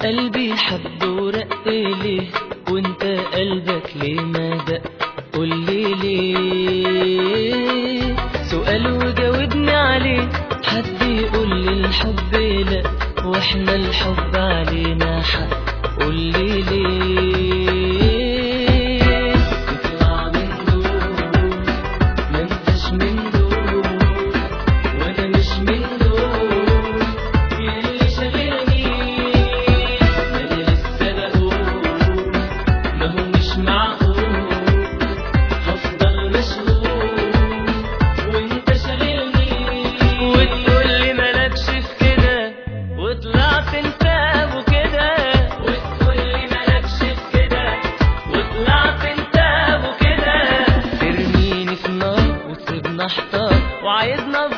قلبي حب ورق ليه وانت قلبك ليه ما دق قولي ليه سؤال وجاوبني عليه حد يقول لي الحب لا واحنا الحب علينا حق قولي ليه تطلع من دول ما انتش من دول وانا مش من دول يلي شاغلني انا لسه بقول ما هو مش معقول هفضل مشغول وانت شاغلني وتقول لي مالكش في كده وطلعت انت ابو كده وتقول لي مالكش في كده وطلعت انت ابو كده ترميني في نار وتسيبنا احتار وعايزنا